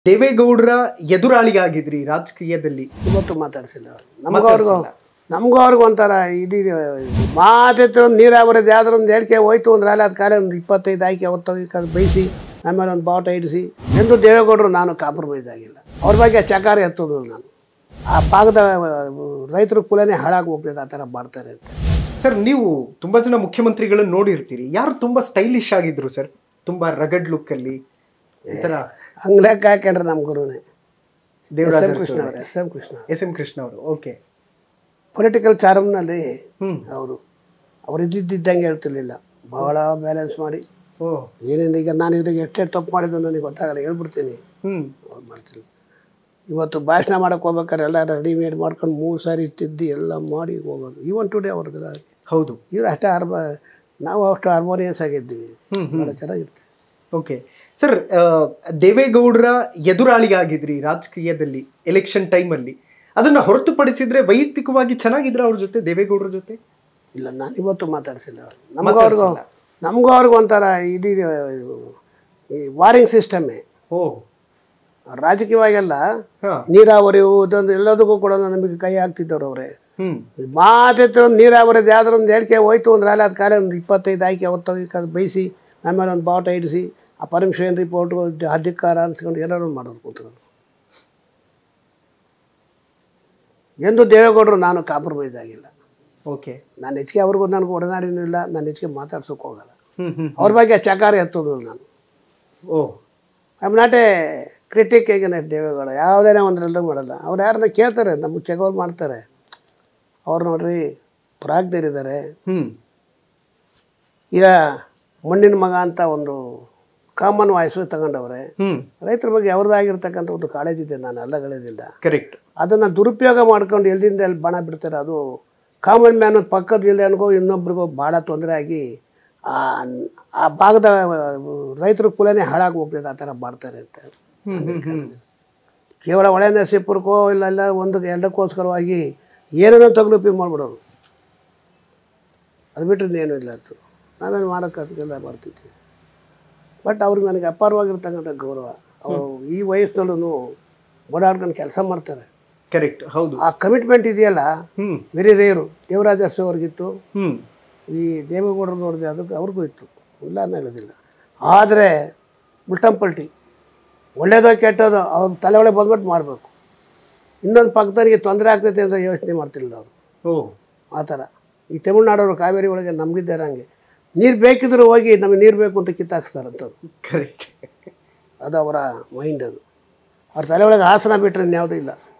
ದೇವೇಗೌಡರ ಎದುರಾಳಿಯಾಗಿದ್ರಿ ರಾಜಕೀಯದಲ್ಲಿ ಇವತ್ತು ಮಾತಾಡ್ಸಿಲ್ಲ ನಮಗೂ ಅವ್ರಿಗೂ ನಮಗೂ ಅವ್ರಿಗೂ ಒಂಥರ ಇದಿದೆ ಮಾತೆತ್ರ ನೀರಾವರಿದು ಯಾವ್ದಾರು ಒಂದು ಹೇಳಿಕೆ ಹೋಯ್ತು ಅಂದ್ರೆ ಅಲ್ಲ ಅದು ಕಾಲ ಒಂದು ಇಪ್ಪತ್ತೈದು ಹಾಕಿ ಅವತ್ತು ಅದು ಬೈಸಿ ಆಮೇಲೆ ಒಂದು ಬಾವುಟ ಇಡಿಸಿ ಎಂದು ದೇವೇಗೌಡರು ನಾನು ಕಾಂಪ್ರಮೈಸ್ ಆಗಿಲ್ಲ ಅವ್ರ ಬಗ್ಗೆ ಚಕಾರ ಎತ್ತೋದು ನಾನು ಆ ಭಾಗದ ರೈತರ ಕುಲನೇ ಹಾಳಾಗಿ ಹೋಗ್ತದೆ ಆ ಥರ ಮಾಡ್ತಾರೆ ಅಂತ ಸರ್ ನೀವು ತುಂಬಾ ಜನ ಮುಖ್ಯಮಂತ್ರಿಗಳನ್ನ ನೋಡಿರ್ತೀರಿ ಯಾರು ತುಂಬಾ ಸ್ಟೈಲಿಶ್ ಆಗಿದ್ರು ಸರ್ ತುಂಬಾ ರಗಡ್ ಲುಕ್ ಅಲ್ಲಿ ಈ ತರ ಹಂಗೆ ಲೆಕ್ಕ ಹಾಕೊಂಡ್ರೆ ನಮ್ಮ ಗುರುನೇ ಎಸ್ ದೇವರಾಜ ಎಂ ಕೃಷ್ಣ ಅವರು S M Krishna S M Krishna ಅವರು ಓಕೆ ಪೊಲಿಟಿಕಲ್ ಚಾರಮ್ನಲ್ಲಿ ಹ್ಮ್ ಅವರು ಅವ್ರು ಇದ್ದಿದ್ದಂಗೆ ಹೇಳ್ತಿರ್ಲಿಲ್ಲ ಬಹಳ ಬ್ಯಾಲೆನ್ಸ್ ಮಾಡಿ ಓ ಏನೇನು ಈಗ ನಾನು ಇದಕ್ಕೆ ಎಷ್ಟೆಷ್ಟು ತಪ್ಪು ಮಾಡಿದ್ದು ನನಗೆ ಗೊತ್ತಾಗಲ್ಲ ಹೇಳ್ಬಿಡ್ತೀನಿ ಹ್ಮ್ ಅವ್ರು ಮಾಡ್ತೀನಿ ಇವತ್ತು ಭಾಷಣ ಮಾಡೋಕೆ ಹೋಗ್ಬೇಕಾದ್ರೆ ಎಲ್ಲ ರೆಡಿಮೇಡ್ ಮಾಡ್ಕೊಂಡು ಮೂರು ಸಾರಿ ತಿದ್ದಿ ಎಲ್ಲ ಮಾಡಿ ಹೋಗೋದು ಈವನ್ ಟುಡೇ ಅವ್ರದ್ದು ಹಾಗೆ ಹೌದು ಇವ್ರು ಅಷ್ಟೇ ಹಾರ್ಮ ನಾವು ಅಷ್ಟು ಹಾರ್ಮೋನಿಯಸ್ ಆಗಿದ್ದೀವಿ ಹ್ಮ್, ಭಾಳ ಚೆನ್ನಾಗಿರ್ತೀವಿ ಓಕೆ ಸರ್ ದೇವೇಗೌಡರ ಎದುರಾಳಿಯಾಗಿದ್ರಿ ರಾಜಕೀಯದಲ್ಲಿ ಎಲೆಕ್ಷನ್ ಟೈಮಲ್ಲಿ ಅದನ್ನ ಹೊರತುಪಡಿಸಿದ್ರೆ ವೈಯಕ್ತಿಕವಾಗಿ ಚೆನ್ನಾಗಿದ್ರ ಅವ್ರ ಜೊತೆ ದೇವೇಗೌಡರ ಜೊತೆ ಇಲ್ಲ ನಾನು ಇವತ್ತು ಮಾತಾಡ್ಸಿಲ್ಲ ನಮಗೂ ಅವ್ರಿಗೂ ನಮಗೂ ಅವ್ರಿಗೂ ಒಂಥರ ಇದಿದೆ ಈ ವಾರಿಂಗ್ ಸಿಸ್ಟಮ್ಮೇ ಓ ರಾಜಕೀಯವಾಗೆಲ್ಲ ಹಾ ನೀರಾವರಿ ಇದೊಂದು ಎಲ್ಲದಕ್ಕೂ ಕೂಡ ನಮಗೆ ಕೈ ಹಾಕ್ತಿದ್ದವ್ರು ಅವರೇ ಹ್ಮ್ ಮಾತೆತ್ರ ನೀರಾವರಿದು ಯಾವ್ದಾರು ಒಂದು ಹೇಳಿಕೆ ಹೋಯ್ತು ಅಂದ್ರೆ ಅಲ್ಲ ಅದು ಕಾಲ ಒಂದು ಇಪ್ಪತ್ತೈದು ಹಾಕಿ ಅವತ್ತು ಅದು ಬೈಸಿ ಆಮೇಲೆ ಒಂದು ಬಾವುಟ ಇಡಿಸಿ ಆ ಪರ್ಮಿಷನ್ ರಿಪೋರ್ಟ್ ಅಧಿಕಾರ ಅನ್ಸ್ಕೊಂಡು ಎಲ್ಲರೂ ಮಾಡೋರು ಕೂತ್ಕೊಂಡು ಎಂದು ದೇವೇಗೌಡರು ನಾನು ಕಾಂಪ್ರಮೈಸ್ ಆಗಿಲ್ಲ ಓಕೆ ನಾನು ಹೆಚ್ಚಿಗೆ ಅವ್ರಿಗೂ ನನಗೂ ಒಡನಾಡಿನೂ ಇಲ್ಲ ನಾನು ಹೆಚ್ಚಿಗೆ ಮಾತಾಡ್ಸೋಕೆ ಹೋಗಲ್ಲ ಹ್ಮ್ ಹ್ಮ್ ಅವ್ರ ಬಗ್ಗೆ ಚಕಾರ ಎತ್ತೋದು ನಾನು oh I am not a critic ಹೇಗೆ ದೇವೇಗೌಡ ಯಾವುದೇನೇ ಒಂದ್ರಲ್ಲೂ ಮಾಡಲ್ಲ ಅವ್ರು ಯಾರನ್ನ ಕೇಳ್ತಾರೆ ನಮಗೆ ಚೆಗವ್ರು ಮಾಡ್ತಾರೆ ಅವ್ರು ನೋಡ್ರಿ ಪ್ರಾಜ್ಞರಿದ್ದಾರೆ ಹ್ಮ್ ಈಗ ಮಣ್ಣಿನ ಮಗ ಅಂತ ಒಂದು ಕಾಮನ್ ವಾಯ್ಸು ತಗೊಂಡವ್ರೆ ಹ್ಮ್ ರೈತರ ಬಗ್ಗೆ ಅವ್ರದ್ದಾಗಿರ್ತಕ್ಕಂಥ ಒಂದು ಕಾಳಜಿ ಇದೆ ನಾನು ಅಲ್ಲಗಳಿದಿಲ್ಲ ಕರೆಕ್ಟ್ ಅದನ್ನು ದುರುಪಯೋಗ ಮಾಡ್ಕೊಂಡು ಎಲ್ಲಿಂದ ಎಲ್ಲಿ ಬಣ ಬಿಡ್ತಾರೆ ಅದು ಕಾಮನ್ ಮ್ಯಾನ್ ಪಕ್ಕದ ಜಿಲ್ಲೆನಿಗೋ ಇನ್ನೊಬ್ರಿಗೋ ಭಾಳ ತೊಂದರೆ ಆಗಿ ಆ ಆ ಭಾಗದ ರೈತರ ಕುಲನೇ ಹಾಳಾಗಿ ಹೋಗ್ತದೆ ಆ ಥರ ಮಾಡ್ತಾರೆ ಅಂತ ಹ್ಮ್ ಹ್ಮ್ ಹ್ಮ್ ಕೇವಲ ಒಳೆ ನರಸೀಪುರಕ್ಕೋ ಇಲ್ಲ ಇಲ್ಲ ಒಂದು ಎರಡಕ್ಕೋಸ್ಕರವಾಗಿ ಏನೇನೋ ತಗಲುಪಿ ಮಾಡಿಬಿಡೋರು ಅದು ಬಿಟ್ಟರೆ ಏನೂ ಇಲ್ಲ ಅದು ನಾವೇನು ಮಾಡೋಕ್ಕೆ ಅದಕ್ಕೆಲ್ಲ ಮಾಡ್ತಿದ್ವಿ ಬಟ್ ಅವ್ರಿಗೆ ನನಗೆ ಅಪಾರವಾಗಿರ್ತಕ್ಕಂಥ ಗೌರವ ಅವರು ಈ ವಯಸ್ಸಿನಲ್ಲೂ ಓಡಾಡ್ಕೊಂಡು ಕೆಲಸ ಮಾಡ್ತಾರೆ ಕರೆಕ್ಟ್ ಹೌದು ಆ ಕಮಿಟ್ಮೆಂಟ್ ಇದೆಯಲ್ಲ ಹ್ಮ್ ವೆರಿ ರೇರು ದೇವರಾಜ ಅರಸು ಅವ್ರಿಗಿತ್ತು ಹ್ಮ್ ಈ ದೇವೇಗೌಡರು ನೋಡಿದೆ ಅದಕ್ಕೆ ಅವ್ರಿಗೂ ಇತ್ತು ಇಲ್ಲ ಅನ್ನೋ ಹೇಳೋದಿಲ್ಲ ಆದರೆ ಉಲ್ಟಂ ಪಲ್ಟಿ ಒಳ್ಳೇದೋ ಕೆಟ್ಟದೋ ಅವ್ರ ತಲೆ ಒಳಗೆ ಬಂದ್ಬಿಟ್ಟು ಮಾಡಬೇಕು ಇನ್ನೊಂದು ಪಕ್ಕದವರಿಗೆ ತೊಂದರೆ ಆಗ್ತೈತೆ ಅಂತ ಯೋಚನೆ ಮಾಡ್ತಿರಲಿಲ್ಲ ಅವರು ಓ ಆ ಥರ ಈ ತಮಿಳ್ನಾಡವರು ಕಾವೇರಿ ಒಳಗೆ ನಮಗಿದ್ದಾರೆ ಹಂಗೆ ನೀರು ಬೇಕಿದ್ರು ಹೋಗಿ ನಮಗೆ ನೀರು ಬೇಕು ಅಂತ ಕಿತ್ತಾಕ್ಸ್ತಾರಂಥವ್ರು ಕರೆಕ್ಟ್ ಅದು ಅವರ ಮೈಂಡ್ ಅದು ಅವ್ರ ತಲೆ ಒಳಗೆ ಹಾಸನ ಬಿಟ್ಟರೆ ಇನ್ಯಾವುದೂ ಇಲ್ಲ